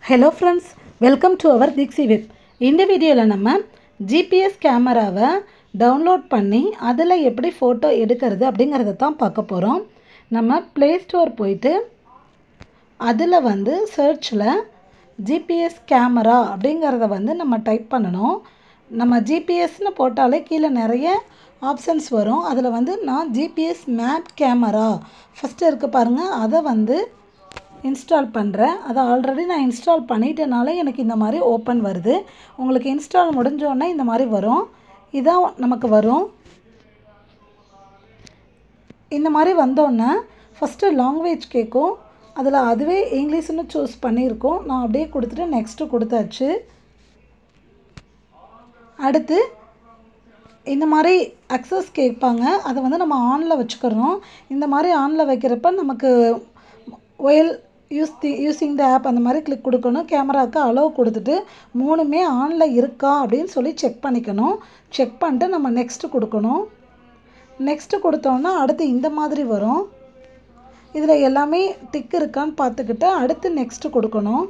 hello friends welcome to our தீக்ஸி web இந்த வீடியோவில் நம்ம ஜிபிஎஸ் கேமராவை டவுன்லோட் பண்ணி அதில் எப்படி ஃபோட்டோ எடுக்கிறது அப்படிங்கிறத தான் பார்க்க போகிறோம் நம்ம ப்ளே ஸ்டோர் போயிட்டு அதில் வந்து சர்ச்சில் ஜிபிஎஸ் கேமரா அப்படிங்கிறத வந்து நம்ம டைப் பண்ணணும் நம்ம ஜிபிஎஸ்னு போட்டாலே கீழே நிறைய ஆப்ஷன்ஸ் வரும் அதில் வந்து நான் ஜிபிஎஸ் மேப் கேமரா ஃபஸ்ட்டு இருக்குது பாருங்கள் அதை வந்து இன்ஸ்டால் பண்ணுறேன் அதை ஆல்ரெடி நான் இன்ஸ்டால் பண்ணிட்டனால எனக்கு இந்த மாதிரி ஓப்பன் வருது உங்களுக்கு இன்ஸ்டால் முடிஞ்சோடனே இந்த மாதிரி வரும் இதான் நமக்கு வரும் இந்த மாதிரி வந்தோடனே ஃபஸ்ட்டு லாங்குவேஜ் கேட்கும் அதில் அதுவே இங்கிலீஷ்னு சூஸ் பண்ணியிருக்கோம் நான் அப்படியே கொடுத்துட்டு நெக்ஸ்ட்டு கொடுத்தாச்சு அடுத்து இந்த மாதிரி அக்சஸ் கேட்பாங்க அதை வந்து நம்ம ஆனில் வச்சுக்கிறோம் இந்த மாதிரி ஆனில் வைக்கிறப்ப நமக்கு while use the using the app அந்த மாதிரி கிளிக் கொடுக்கணும் கேமராவுக்கு அலோவ் கொடுத்துட்டு மூணுமே ஆனில் இருக்கா அப்படின்னு சொல்லி செக் பண்ணிக்கணும் செக் பண்ணிட்டு நம்ம நெக்ஸ்ட்டு கொடுக்கணும் நெக்ஸ்ட்டு கொடுத்தோன்னா அடுத்து இந்த மாதிரி வரும் இதில் எல்லாமே டிக் இருக்கான்னு பார்த்துக்கிட்டு அடுத்து நெக்ஸ்ட்டு கொடுக்கணும்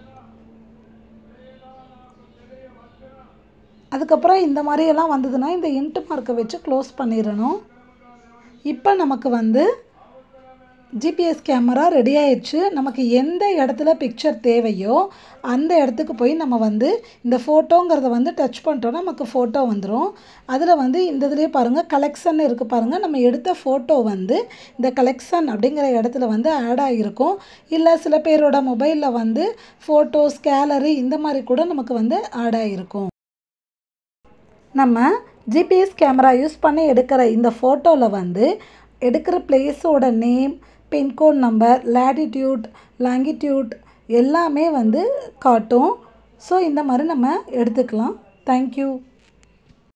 அதுக்கப்புறம் இந்த மாதிரியெல்லாம் வந்ததுன்னா இந்த இன்ட்டு மார்க்கை வச்சு க்ளோஸ் பண்ணிடணும் இப்போ நமக்கு வந்து ஜிபிஎஸ் கேமரா ரெடி ஆயிடுச்சு நமக்கு எந்த இடத்துல பிக்சர் தேவையோ அந்த இடத்துக்கு போய் நம்ம வந்து இந்த ஃபோட்டோங்கிறத வந்து டச் பண்ணிட்டோன்னா நமக்கு ஃபோட்டோ வந்துடும் அதில் வந்து இந்த இதுலேயே பாருங்கள் கலெக்ஷன் இருக்குது பாருங்கள் நம்ம எடுத்த ஃபோட்டோ வந்து இந்த கலெக்ஷன் அப்படிங்கிற இடத்துல வந்து ஆட் ஆகிருக்கும் இல்லை சில பேரோட மொபைலில் வந்து ஃபோட்டோஸ் கேலரி இந்த மாதிரி கூட நமக்கு வந்து ஆட் ஆகிருக்கும் நம்ம ஜிபிஎஸ் கேமரா யூஸ் பண்ணி எடுக்கிற இந்த ஃபோட்டோவில் வந்து எடுக்கிற பிளேஸோட name pin code number latitude longitude எல்லாமே வந்து காட்டும் ஸோ இந்த மாதிரி நம்ம எடுத்துக்கலாம் தேங்க்யூ